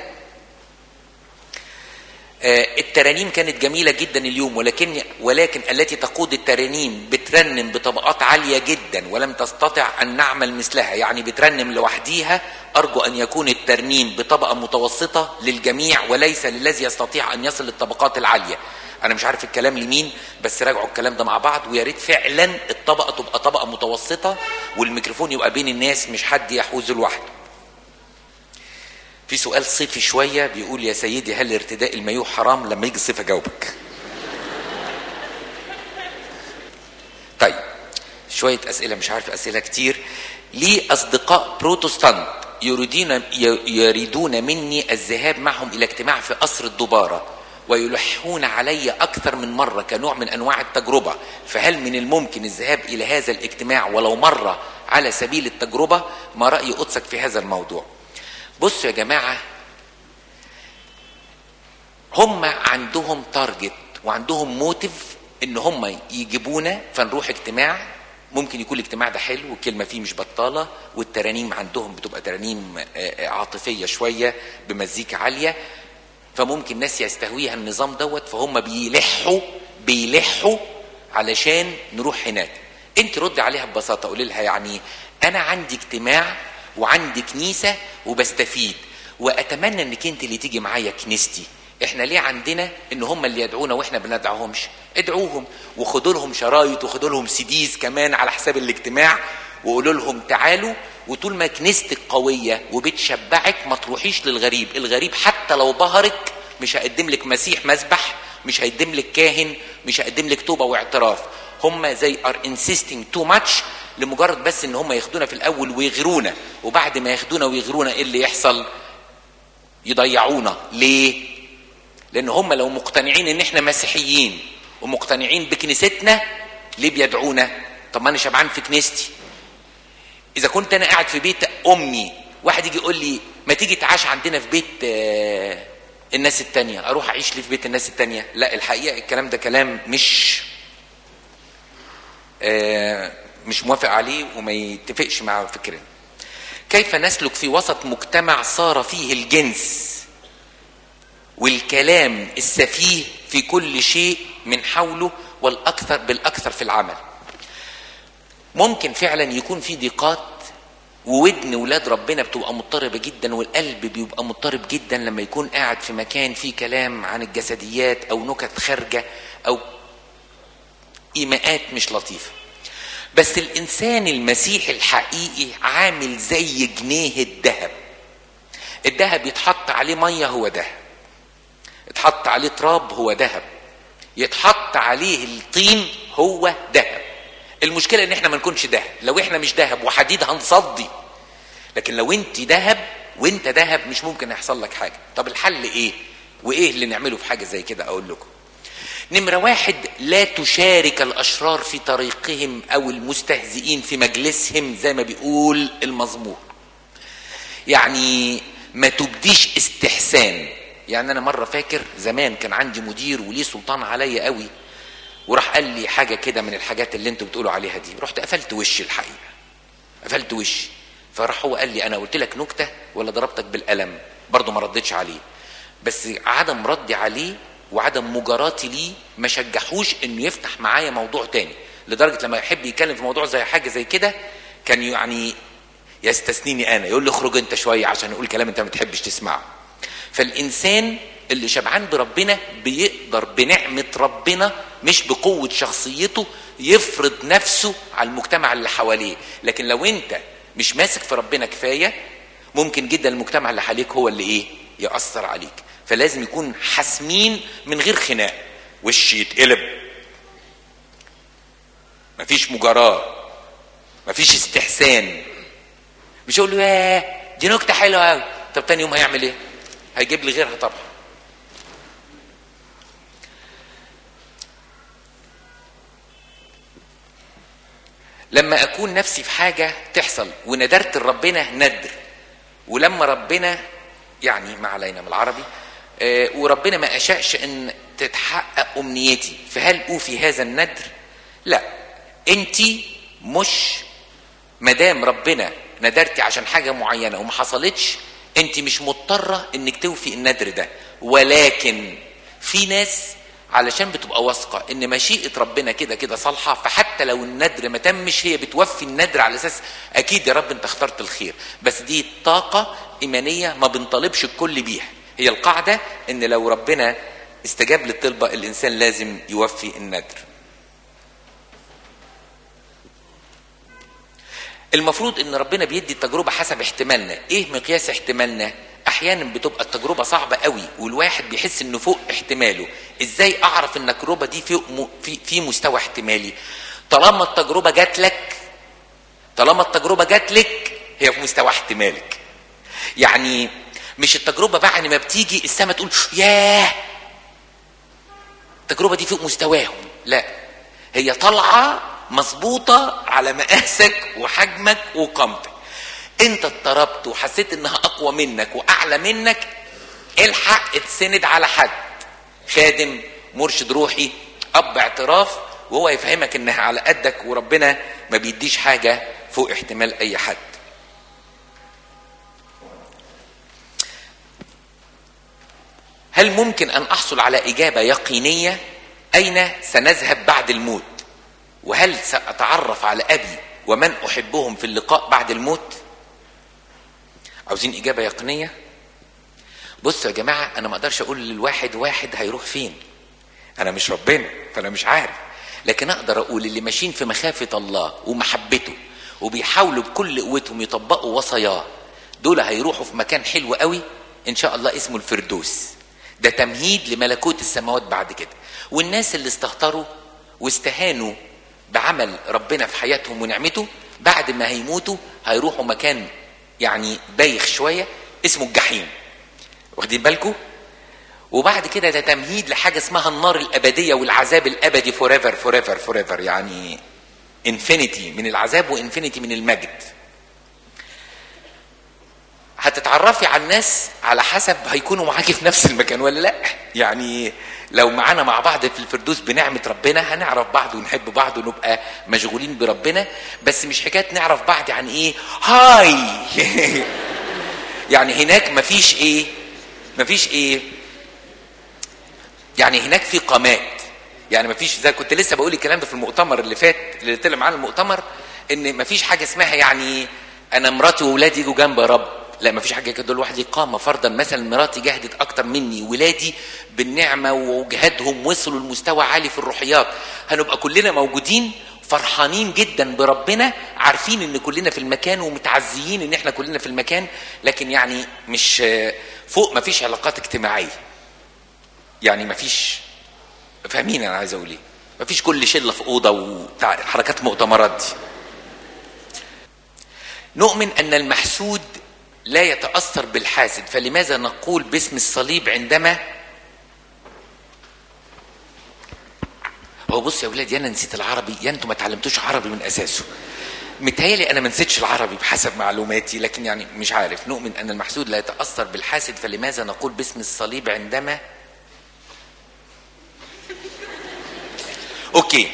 آه، الترانيم كانت جميلة جدا اليوم ولكن ولكن التي تقود الترانيم بترنم بطبقات عالية جدا ولم تستطع أن نعمل مثلها يعني بترنم لوحديها أرجو أن يكون الترنيم بطبقة متوسطة للجميع وليس للذي يستطيع أن يصل للطبقات العالية أنا مش عارف الكلام لمين بس راجعوا الكلام ده مع بعض ويا ريت فعلا الطبقة تبقى طبقة متوسطة والميكروفون يبقى بين الناس مش حد يحوز لوحده في سؤال صيفي شوية بيقول يا سيدي هل ارتداء المايوه حرام لما يجي الصيف اجاوبك طيب شوية أسئلة مش عارف أسئلة كتير لي أصدقاء بروتستانت يريدون يريدون مني الذهاب معهم إلى اجتماع في قصر الدبارة ويلحون علي أكثر من مرة كنوع من أنواع التجربة فهل من الممكن الذهاب إلى هذا الاجتماع ولو مرة على سبيل التجربة ما رأي قدسك في هذا الموضوع بصوا يا جماعة هم عندهم تارجت وعندهم موتيف ان هم يجيبونا فنروح اجتماع ممكن يكون الاجتماع ده حلو والكلمة فيه مش بطالة والترانيم عندهم بتبقى ترانيم آه، آه، عاطفية شوية بمزيكا عالية فممكن ناس يستهويها النظام دوت فهم بيلحوا بيلحوا علشان نروح هناك انت رد عليها ببساطة قولي لها يعني انا عندي اجتماع وعندي كنيسة وبستفيد واتمنى انك انت اللي تيجي معايا كنيستي احنا ليه عندنا ان هم اللي يدعونا واحنا بندعوهمش ادعوهم وخدوا لهم شرايط وخدوا لهم سيديز كمان على حساب الاجتماع وقولوا لهم تعالوا وطول ما كنيستك قوية وبتشبعك ما تروحيش للغريب الغريب حتى لو بهرك مش هقدم لك مسيح مسبح مش هيقدم لك كاهن مش هقدم لك توبة واعتراف هم زي ار انسيستنج تو ماتش لمجرد بس ان هم ياخدونا في الاول ويغرونا وبعد ما ياخدونا ويغرونا ايه اللي يحصل يضيعونا ليه لان هم لو مقتنعين ان احنا مسيحيين ومقتنعين بكنيستنا ليه بيدعونا طب ما انا شبعان في كنيستي اذا كنت انا قاعد في بيت امي واحد يجي يقول لي ما تيجي تعاش عندنا في بيت آه، الناس التانية اروح اعيش ليه في بيت الناس التانية لا الحقيقة الكلام ده كلام مش آه، مش موافق عليه وما يتفقش مع فكرنا كيف نسلك في وسط مجتمع صار فيه الجنس والكلام السفيه في كل شيء من حوله والاكثر بالاكثر في العمل ممكن فعلا يكون في ضيقات وودن ولاد ربنا بتبقى مضطربه جدا والقلب بيبقى مضطرب جدا لما يكون قاعد في مكان فيه كلام عن الجسديات او نكت خارجه او ايماءات مش لطيفه بس الانسان المسيحي الحقيقي عامل زي جنيه الذهب الذهب يتحط عليه ميه هو ذهب يتحط عليه تراب هو ذهب يتحط عليه الطين هو ذهب المشكله ان احنا ما نكونش ذهب لو احنا مش ذهب وحديد هنصدي لكن لو انت ذهب وانت ذهب مش ممكن يحصل لك حاجه طب الحل ايه وايه اللي نعمله في حاجه زي كده اقول لكم نمرة واحد لا تشارك الأشرار في طريقهم أو المستهزئين في مجلسهم زي ما بيقول المزمور يعني ما تبديش استحسان يعني أنا مرة فاكر زمان كان عندي مدير وليه سلطان عليا قوي وراح قال لي حاجة كده من الحاجات اللي انتوا بتقولوا عليها دي رحت قفلت وشي الحقيقة قفلت وشي فراح هو قال لي أنا قلت لك نكتة ولا ضربتك بالقلم برضه ما ردتش عليه بس عدم ردي عليه وعدم مجاراتي ليه ما شجعوش انه يفتح معايا موضوع تاني لدرجه لما يحب يتكلم في موضوع زي حاجه زي كده كان يعني يستثنيني انا يقول لي اخرج انت شويه عشان يقول كلام انت ما بتحبش تسمعه فالانسان اللي شبعان بربنا بيقدر بنعمه ربنا مش بقوه شخصيته يفرض نفسه على المجتمع اللي حواليه لكن لو انت مش ماسك في ربنا كفايه ممكن جدا المجتمع اللي حواليك هو اللي ايه ياثر عليك فلازم يكون حاسمين من غير خناق وش يتقلب مفيش مجاراة مفيش استحسان مش اقول له ياه دي نكته حلوه قوي طب تاني يوم هيعمل ايه هيجيب لي غيرها طبعا لما اكون نفسي في حاجه تحصل وندرت لربنا ندر ولما ربنا يعني ما علينا من العربي آه وربنا ما اشاءش ان تتحقق امنيتي فهل اوفي هذا الندر لا انت مش مدام ربنا ندرتي عشان حاجه معينه وما حصلتش انت مش مضطره انك توفي الندر ده ولكن في ناس علشان بتبقى واثقه ان مشيئه ربنا كده كده صالحه فحتى لو الندر ما تمش هي بتوفي الندر على اساس اكيد يا رب انت اخترت الخير بس دي طاقه ايمانيه ما بنطالبش الكل بيها هي القاعده ان لو ربنا استجاب للطلبه الانسان لازم يوفي الندر المفروض ان ربنا بيدي التجربه حسب احتمالنا ايه مقياس احتمالنا احيانا بتبقى التجربه صعبه قوي والواحد بيحس انه فوق احتماله ازاي اعرف ان التجربه دي في في, في مستوى احتمالي طالما التجربه جات لك طالما التجربه جات لك هي في مستوى احتمالك يعني مش التجربه بعد ما بتيجي السما تقول ياه التجربه دي فوق مستواهم لا هي طالعه مظبوطه على مقاسك وحجمك وقامتك انت اضطربت وحسيت انها اقوى منك واعلى منك الحق اتسند على حد خادم مرشد روحي اب اعتراف وهو يفهمك انها على قدك وربنا ما بيديش حاجه فوق احتمال اي حد هل ممكن ان احصل على اجابه يقينيه اين سنذهب بعد الموت وهل ساتعرف على ابي ومن احبهم في اللقاء بعد الموت عاوزين اجابه يقينيه بصوا يا جماعه انا ما اقدرش اقول للواحد واحد هيروح فين انا مش ربنا فانا مش عارف لكن اقدر اقول اللي ماشيين في مخافه الله ومحبته وبيحاولوا بكل قوتهم يطبقوا وصاياه دول هيروحوا في مكان حلو قوي ان شاء الله اسمه الفردوس ده تمهيد لملكوت السماوات بعد كده والناس اللي استهتروا واستهانوا بعمل ربنا في حياتهم ونعمته بعد ما هيموتوا هيروحوا مكان يعني بايخ شويه اسمه الجحيم واخدين بالكم وبعد كده ده تمهيد لحاجه اسمها النار الابديه والعذاب الابدي فور ايفر فور ايفر فور ايفر يعني انفينيتي من العذاب وانفينيتي من المجد هتتعرفي على الناس على حسب هيكونوا معاكي في نفس المكان ولا لا يعني لو معانا مع بعض في الفردوس بنعمة ربنا هنعرف بعض ونحب بعض ونبقى مشغولين بربنا بس مش حكاية نعرف بعض يعني ايه هاي يعني هناك مفيش ايه مفيش ايه يعني هناك في قامات يعني مفيش زي كنت لسه بقول الكلام ده في المؤتمر اللي فات اللي طلع معانا المؤتمر ان مفيش حاجه اسمها يعني انا مراتي واولادي يجوا جنب يا رب لا ما فيش حاجه كده لوحدي قامه فرضا مثلا مراتي جهدت اكتر مني ولادي بالنعمه وجهادهم وصلوا لمستوى عالي في الروحيات هنبقى كلنا موجودين فرحانين جدا بربنا عارفين ان كلنا في المكان ومتعزيين ان احنا كلنا في المكان لكن يعني مش فوق ما فيش علاقات اجتماعيه يعني ما فيش فاهمين انا عايز اقول ايه ما فيش كل شله في اوضه وبتاع حركات مؤتمرات دي نؤمن ان المحسود لا يتاثر بالحاسد فلماذا نقول باسم الصليب عندما هو بص يا ولاد يا انا نسيت العربي يا انتوا ما اتعلمتوش عربي من اساسه متهيألي انا ما نسيتش العربي بحسب معلوماتي لكن يعني مش عارف نؤمن ان المحسود لا يتاثر بالحاسد فلماذا نقول باسم الصليب عندما اوكي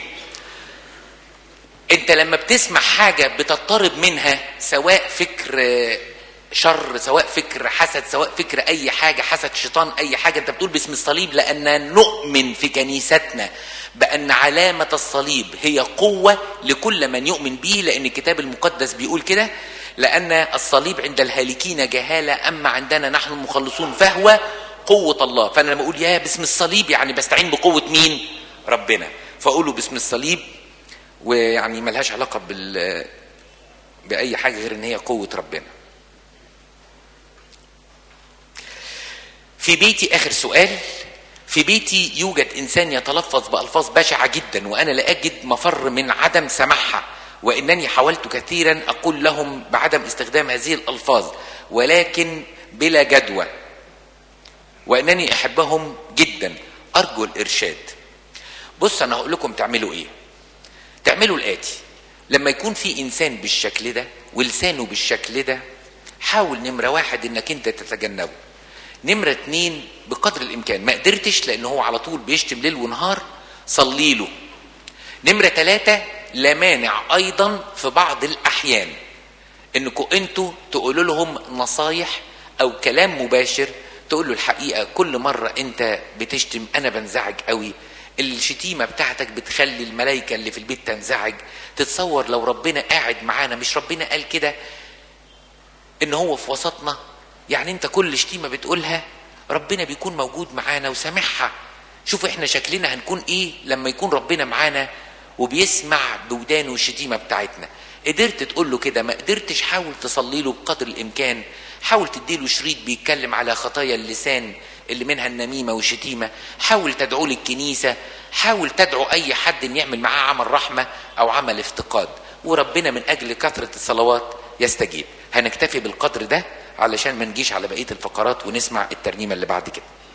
انت لما بتسمع حاجه بتضطرب منها سواء فكر شر سواء فكر حسد سواء فكر اي حاجه حسد شيطان اي حاجه انت بتقول باسم الصليب لان نؤمن في كنيستنا بان علامه الصليب هي قوه لكل من يؤمن به لان الكتاب المقدس بيقول كده لان الصليب عند الهالكين جهاله اما عندنا نحن المخلصون فهو قوه الله فانا لما اقول يا باسم الصليب يعني بستعين بقوه مين ربنا فاقوله باسم الصليب ويعني ملهاش علاقه بال باي حاجه غير ان هي قوه ربنا في بيتي اخر سؤال في بيتي يوجد انسان يتلفظ بالفاظ بشعه جدا وانا لا اجد مفر من عدم سماعها وانني حاولت كثيرا اقول لهم بعدم استخدام هذه الالفاظ ولكن بلا جدوى وانني احبهم جدا ارجو الارشاد بص انا هقول لكم تعملوا ايه تعملوا الاتي لما يكون في انسان بالشكل ده ولسانه بالشكل ده حاول نمره واحد انك انت تتجنبه نمرة اتنين بقدر الامكان ما قدرتش لان هو على طول بيشتم ليل ونهار صلي له نمرة ثلاثة لا مانع ايضا في بعض الاحيان انكم انتوا تقولوا لهم نصايح او كلام مباشر تقول له الحقيقة كل مرة انت بتشتم انا بنزعج قوي الشتيمة بتاعتك بتخلي الملائكة اللي في البيت تنزعج تتصور لو ربنا قاعد معانا مش ربنا قال كده ان هو في وسطنا يعني انت كل شتيمة بتقولها ربنا بيكون موجود معانا وسامعها شوف احنا شكلنا هنكون ايه لما يكون ربنا معانا وبيسمع بودانه الشتيمة بتاعتنا قدرت تقول له كده ما قدرتش حاول تصلي له بقدر الامكان حاول تديله شريط بيتكلم على خطايا اللسان اللي منها النميمة والشتيمة حاول تدعو للكنيسة حاول تدعو اي حد ان يعمل معاه عمل رحمة او عمل افتقاد وربنا من اجل كثرة الصلوات يستجيب هنكتفي بالقدر ده علشان ما نجيش على بقيه الفقرات ونسمع الترنيمه اللي بعد كده